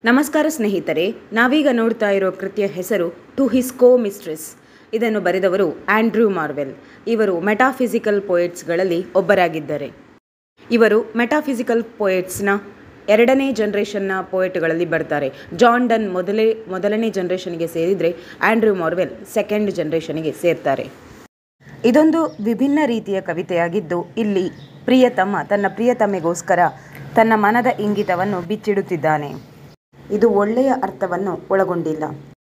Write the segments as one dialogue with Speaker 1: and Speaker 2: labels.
Speaker 1: ನಮಸ್ಕಾರ ಸ್ನೇಹಿತರೆ ನಾವೀಗ ನೋಡ್ತಾ ಇರೋ ಕೃತಿಯ ಹೆಸರು ಟು ಹಿಸ್ ಕೋ ಮಿಸ್ಟ್ರೆಸ್ ಇದನ್ನು ಬರೆದವರು ಆಂಡ್ರ್ಯೂ ಮಾರ್ವೆಲ್ ಇವರು ಮೆಟಾಫಿಸಿಕಲ್ ಪೋಯೆಟ್ಸ್ಗಳಲ್ಲಿ ಒಬ್ಬರಾಗಿದ್ದಾರೆ ಇವರು ಮೆಟಾಫಿಸಿಕಲ್ ಪೋಯೆಟ್ಸ್ನ ಎರಡನೇ ಜನ್ರೇಷನ್ನ ಪೋಯೆಟ್ಗಳಲ್ಲಿ ಬರ್ತಾರೆ ಜಾನ್ ಡನ್ ಮೊದಲೇ ಮೊದಲನೇ ಜನ್ರೇಷನ್ಗೆ ಸೇರಿದರೆ ಆಂಡ್ರ್ಯೂ ಮಾರ್ವೆಲ್ ಸೆಕೆಂಡ್ ಜನ್ರೇಷನ್ಗೆ ಸೇರ್ತಾರೆ ಇದೊಂದು ವಿಭಿನ್ನ ರೀತಿಯ ಕವಿತೆಯಾಗಿದ್ದು ಇಲ್ಲಿ ಪ್ರಿಯತಮ ತನ್ನ ಪ್ರಿಯತಮೆಗೋಸ್ಕರ ತನ್ನ ಮನದ ಇಂಗಿತವನ್ನು ಬಿಚ್ಚಿಡುತ್ತಿದ್ದಾನೆ ಇದು ಒಳ್ಳೆಯ ಅರ್ಥವನ್ನು ಒಳಗೊಂಡಿಲ್ಲ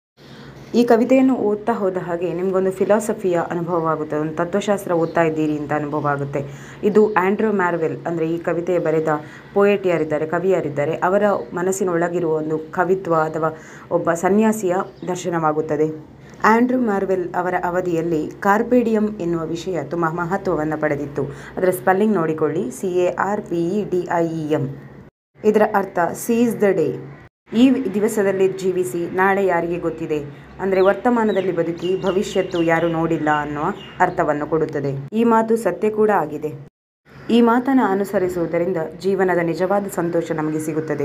Speaker 1: ಈ ಕವಿತೆಯನ್ನು ಓದ್ತಾ ಹೋದ ಹಾಗೆ ನಿಮಗೊಂದು ಫಿಲಾಸಫಿಯ ಅನುಭವವಾಗುತ್ತೆ ಒಂದು ತತ್ವಶಾಸ್ತ್ರ ಓದ್ತಾ ಇದ್ದೀರಿ ಅಂತ ಅನುಭವ ಆಗುತ್ತೆ ಇದು ಆಂಡ್ರ್ಯೂ ಮ್ಯಾರ್ವೆಲ್ ಅಂದರೆ ಈ ಕವಿತೆಯ ಬರೆದ ಪೋಯೆಟ್ ಯಾರಿದ್ದಾರೆ ಕವಿ ಯಾರಿದ್ದಾರೆ ಅವರ ಮನಸ್ಸಿನೊಳಗಿರುವ ಒಂದು ಕವಿತ್ವ ಅಥವಾ ಒಬ್ಬ ಸನ್ಯಾಸಿಯ ದರ್ಶನವಾಗುತ್ತದೆ ಆಂಡ್ರ್ಯೂ ಮಾರ್ವೆಲ್ ಅವರ ಅವಧಿಯಲ್ಲಿ ಕಾರ್ಪೇಡಿಯಂ ಎನ್ನುವ ವಿಷಯ ತುಂಬ ಮಹತ್ವವನ್ನು ಪಡೆದಿತ್ತು ಅದರ ಸ್ಪೆಲ್ಲಿಂಗ್ ನೋಡಿಕೊಳ್ಳಿ C A R P E D I E M ಇದರ ಅರ್ಥ ಸೀಸ್ ದ ಡೇ ಈ ದಿವಸದಲ್ಲಿ ಜೀವಿಸಿ ನಾಳೆ ಯಾರಿಗೆ ಗೊತ್ತಿದೆ ಅಂದರೆ ವರ್ತಮಾನದಲ್ಲಿ ಬದುಕಿ ಭವಿಷ್ಯತ್ತು ಯಾರು ನೋಡಿಲ್ಲ ಅನ್ನುವ ಅರ್ಥವನ್ನು ಕೊಡುತ್ತದೆ ಈ ಮಾತು ಸತ್ಯ ಕೂಡ ಆಗಿದೆ ಈ ಮಾತನ್ನು ಅನುಸರಿಸುವುದರಿಂದ ಜೀವನದ ನಿಜವಾದ ಸಂತೋಷ ನಮಗೆ ಸಿಗುತ್ತದೆ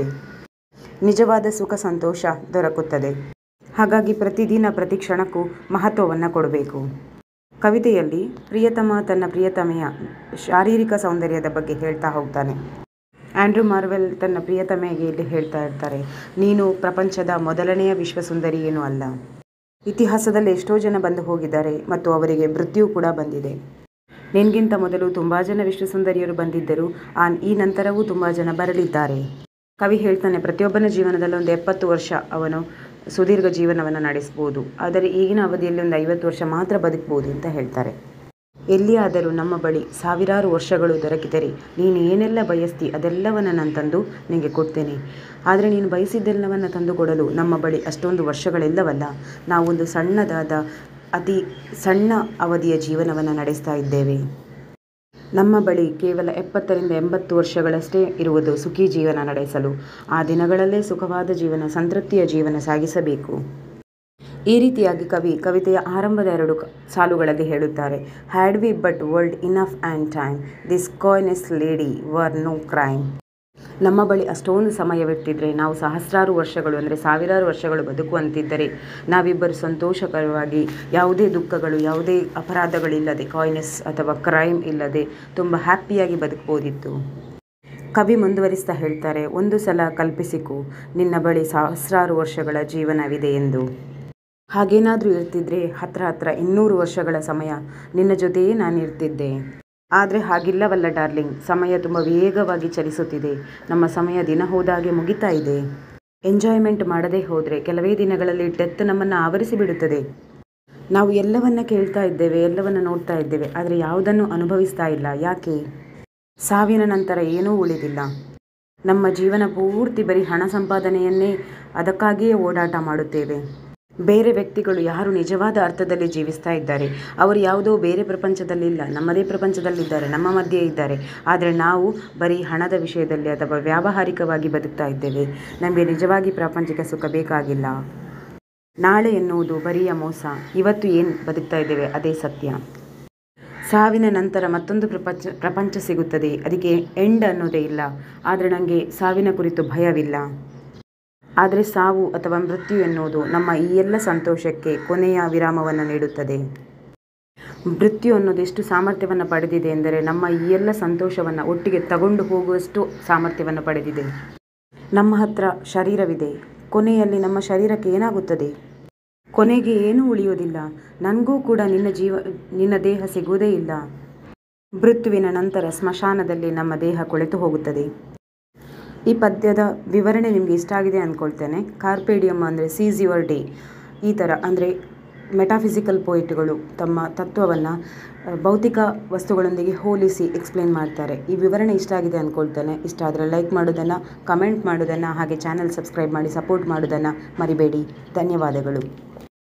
Speaker 1: ನಿಜವಾದ ಸುಖ ಸಂತೋಷ ದೊರಕುತ್ತದೆ ಹಾಗಾಗಿ ಪ್ರತಿದಿನ ಪ್ರತಿ ಕ್ಷಣಕ್ಕೂ ಮಹತ್ವವನ್ನು ಕೊಡಬೇಕು ಕವಿತೆಯಲ್ಲಿ ಪ್ರಿಯತಮ ತನ್ನ ಪ್ರಿಯತಮೆಯ ಶಾರೀರಿಕ ಸೌಂದರ್ಯದ ಬಗ್ಗೆ ಹೇಳ್ತಾ ಹೋಗ್ತಾನೆ ಆಂಡ್ರ್ಯೂ ಮಾರ್ವೆಲ್ ತನ್ನ ಪ್ರಿಯತಮೆಗೆ ಇಲ್ಲಿ ಹೇಳ್ತಾ ಇರ್ತಾರೆ ನೀನು ಪ್ರಪಂಚದ ಮೊದಲನೆಯ ವಿಶ್ವಸುಂದರಿ ಏನೂ ಅಲ್ಲ ಇತಿಹಾಸದಲ್ಲಿ ಎಷ್ಟೋ ಜನ ಬಂದು ಹೋಗಿದ್ದಾರೆ ಮತ್ತು ಅವರಿಗೆ ಮೃತ್ಯು ಕೂಡ ಬಂದಿದೆ ನಿನಗಿಂತ ಮೊದಲು ತುಂಬ ಜನ ವಿಶ್ವಸುಂದರಿಯರು ಬಂದಿದ್ದರು ಆ ಈ ನಂತರವೂ ತುಂಬ ಜನ ಬರಲಿದ್ದಾರೆ ಕವಿ ಹೇಳ್ತಾನೆ ಪ್ರತಿಯೊಬ್ಬನ ಜೀವನದಲ್ಲಿ ಒಂದು ಎಪ್ಪತ್ತು ವರ್ಷ ಅವನು ಸುದೀರ್ಘ ಜೀವನವನ್ನು ನಡೆಸ್ಬೋದು ಆದರೆ ಈಗಿನ ಅವಧಿಯಲ್ಲಿ ಒಂದು ಐವತ್ತು ವರ್ಷ ಮಾತ್ರ ಬದುಕ್ಬೋದು ಅಂತ ಹೇಳ್ತಾರೆ ಎಲ್ಲಿಯಾದರೂ ನಮ್ಮ ಬಳಿ ಸಾವಿರಾರು ವರ್ಷಗಳು ದೊರಕಿದರೆ ನೀನು ಏನೆಲ್ಲ ಬಯಸ್ತಿ ಅದೆಲ್ಲವನ್ನು ನಾನು ತಂದು ನಿನಗೆ ಕೊಡ್ತೇನೆ ಆದರೆ ನೀನು ಬಯಸಿದ್ದೆಲ್ಲವನ್ನು ತಂದುಕೊಡಲು ನಮ್ಮ ಬಳಿ ಅಷ್ಟೊಂದು ವರ್ಷಗಳೆಲ್ಲವಲ್ಲ ನಾವೊಂದು ಸಣ್ಣದಾದ ಅತಿ ಸಣ್ಣ ಅವಧಿಯ ಜೀವನವನ್ನು ನಡೆಸ್ತಾ ಇದ್ದೇವೆ ನಮ್ಮ ಬಳಿ ಕೇವಲ ಎಪ್ಪತ್ತರಿಂದ ಎಂಬತ್ತು ವರ್ಷಗಳಷ್ಟೇ ಇರುವುದು ಸುಖಿ ಜೀವನ ನಡೆಸಲು ಆ ದಿನಗಳಲ್ಲೇ ಸುಖವಾದ ಜೀವನ ಸಂತೃಪ್ತಿಯ ಜೀವನ ಸಾಗಿಸಬೇಕು ಈ ರೀತಿಯಾಗಿ ಕವಿ ಕವಿತೆಯ ಆರಂಭದ ಎರಡು ಸಾಲುಗಳಲ್ಲಿ ಹೇಳುತ್ತಾರೆ had we but world enough and time this coyness lady were no crime ನಮ್ಮ ಬಳಿ ಅಷ್ಟೊಂದು ಸಮಯವಿಟ್ಟಿದ್ರೆ ನಾವು ಸಹಸ್ರಾರು ವರ್ಷಗಳು ಅಂದರೆ ಸಾವಿರಾರು ವರ್ಷಗಳು ಬದುಕುವಂತಿದ್ದರೆ ನಾವಿಬ್ಬರು ಸಂತೋಷಕರವಾಗಿ ಯಾವುದೇ ದುಃಖಗಳು ಯಾವುದೇ ಅಪರಾಧಗಳಿಲ್ಲದೆ ಕಾಯ್ನೆಸ್ ಅಥವಾ ಕ್ರೈಮ್ ಇಲ್ಲದೆ ತುಂಬ ಹ್ಯಾಪಿಯಾಗಿ ಬದುಕ್ಬೋದಿತ್ತು ಕವಿ ಮುಂದುವರಿಸ್ತಾ ಹೇಳ್ತಾರೆ ಒಂದು ಸಲ ಕಲ್ಪಿಸಿಕು ನಿನ್ನ ಬಳಿ ಸಹಸ್ರಾರು ವರ್ಷಗಳ ಜೀವನವಿದೆ ಎಂದು ಹಾಗೇನಾದರೂ ಇರ್ತಿದ್ರೆ ಹತ್ರ ಹತ್ರ ಇನ್ನೂರು ವರ್ಷಗಳ ಸಮಯ ನಿನ್ನ ಜೊತೆಯೇ ನಾನು ಇರ್ತಿದ್ದೆ ಆದರೆ ಹಾಗಿಲ್ಲವಲ್ಲ ಡಾರ್ಲಿಂಗ್ ಸಮಯ ತುಂಬ ವೇಗವಾಗಿ ಚಲಿಸುತ್ತಿದೆ ನಮ್ಮ ಸಮಯ ದಿನ ಹೋದಾಗೆ ಮುಗಿತಾ ಇದೆ ಎಂಜಾಯ್ಮೆಂಟ್ ಮಾಡದೇ ಹೋದರೆ ಕೆಲವೇ ದಿನಗಳಲ್ಲಿ ಡೆತ್ ನಮ್ಮನ್ನು ಆವರಿಸಿ ಬಿಡುತ್ತದೆ ನಾವು ಎಲ್ಲವನ್ನ ಕೇಳ್ತಾ ಇದ್ದೇವೆ ಎಲ್ಲವನ್ನ ನೋಡ್ತಾ ಇದ್ದೇವೆ ಆದರೆ ಯಾವುದನ್ನು ಅನುಭವಿಸ್ತಾ ಇಲ್ಲ ಯಾಕೆ ಸಾವಿನ ನಂತರ ಏನೂ ಉಳಿದಿಲ್ಲ ನಮ್ಮ ಜೀವನ ಪೂರ್ತಿ ಬರೀ ಹಣ ಸಂಪಾದನೆಯನ್ನೇ ಅದಕ್ಕಾಗಿಯೇ ಓಡಾಟ ಮಾಡುತ್ತೇವೆ ಬೇರೆ ವ್ಯಕ್ತಿಗಳು ಯಾರು ನಿಜವಾದ ಅರ್ಥದಲ್ಲಿ ಜೀವಿಸ್ತಾ ಇದ್ದಾರೆ ಅವರು ಯಾವುದೋ ಬೇರೆ ಪ್ರಪಂಚದಲ್ಲಿಲ್ಲ ನಮ್ಮದೇ ಪ್ರಪಂಚದಲ್ಲಿದ್ದಾರೆ ನಮ್ಮ ಮಧ್ಯೆ ಇದ್ದಾರೆ ಆದರೆ ನಾವು ಬರೀ ಹಣದ ವಿಷಯದಲ್ಲಿ ಅಥವಾ ವ್ಯಾವಹಾರಿಕವಾಗಿ ಬದುಕ್ತಾ ಇದ್ದೇವೆ ನಮಗೆ ನಿಜವಾಗಿ ಪ್ರಾಪಂಚಿಕ ಸುಖ ಬೇಕಾಗಿಲ್ಲ ನಾಳೆ ಎನ್ನುವುದು ಬರಿಯ ಮೋಸ ಇವತ್ತು ಏನು ಬದುಕ್ತಾ ಇದ್ದೇವೆ ಅದೇ ಸತ್ಯ ಸಾವಿನ ನಂತರ ಮತ್ತೊಂದು ಪ್ರಪಂಚ ಪ್ರಪಂಚ ಸಿಗುತ್ತದೆ ಅದಕ್ಕೆ ಎಂಡ್ ಅನ್ನೋದೇ ಇಲ್ಲ ಆದರೆ ನನಗೆ ಸಾವಿನ ಕುರಿತು ಭಯವಿಲ್ಲ ಆದರೆ ಸಾವು ಅಥವಾ ಮೃತ್ಯು ಎನ್ನುವುದು ನಮ್ಮ ಈ ಎಲ್ಲ ಸಂತೋಷಕ್ಕೆ ಕೊನೆಯ ವಿರಾಮವನ್ನು ನೀಡುತ್ತದೆ ಮೃತ್ಯು ಅನ್ನೋದು ಎಷ್ಟು ಸಾಮರ್ಥ್ಯವನ್ನು ಪಡೆದಿದೆ ಎಂದರೆ ನಮ್ಮ ಈ ಎಲ್ಲ ಸಂತೋಷವನ್ನು ಒಟ್ಟಿಗೆ ತಗೊಂಡು ಹೋಗುವಷ್ಟು ಸಾಮರ್ಥ್ಯವನ್ನು ಪಡೆದಿದೆ ನಮ್ಮ ಹತ್ರ ಶರೀರವಿದೆ ಕೊನೆಯಲ್ಲಿ ನಮ್ಮ ಶರೀರಕ್ಕೆ ಏನಾಗುತ್ತದೆ ಕೊನೆಗೆ ಏನೂ ಉಳಿಯುವುದಿಲ್ಲ ನನಗೂ ಕೂಡ ನಿನ್ನ ಜೀವ ನಿನ್ನ ದೇಹ ಸಿಗುವುದೇ ಇಲ್ಲ ಮೃತ್ಯುವಿನ ನಂತರ ಸ್ಮಶಾನದಲ್ಲಿ ನಮ್ಮ ದೇಹ ಕೊಳೆತು ಹೋಗುತ್ತದೆ ಈ ಪದ್ಯದ ವಿವರಣೆ ನಿಮಗೆ ಇಷ್ಟ ಆಗಿದೆ ಅಂದ್ಕೊಳ್ತೇನೆ ಕಾರ್ಪೇಡಿಯಮ್ ಅಂದರೆ ಸೀಸ್ ಯುವರ್ ಡೇ ಈ ಥರ ಅಂದರೆ ಮೆಟಾಫಿಸಿಕಲ್ ಪೋಯಿಟ್ಗಳು ತಮ್ಮ ತತ್ವವನ್ನು ಭೌತಿಕ ವಸ್ತುಗಳೊಂದಿಗೆ ಹೋಲಿಸಿ ಎಕ್ಸ್ಪ್ಲೇನ್ ಮಾಡ್ತಾರೆ ಈ ವಿವರಣೆ ಇಷ್ಟ ಆಗಿದೆ ಅಂದ್ಕೊಳ್ತೇನೆ ಇಷ್ಟ ಆದರೆ ಲೈಕ್ ಮಾಡೋದನ್ನು ಕಮೆಂಟ್ ಮಾಡೋದನ್ನು ಹಾಗೆ ಚಾನಲ್ ಸಬ್ಸ್ಕ್ರೈಬ್ ಮಾಡಿ ಸಪೋರ್ಟ್ ಮಾಡೋದನ್ನು ಮರಿಬೇಡಿ ಧನ್ಯವಾದಗಳು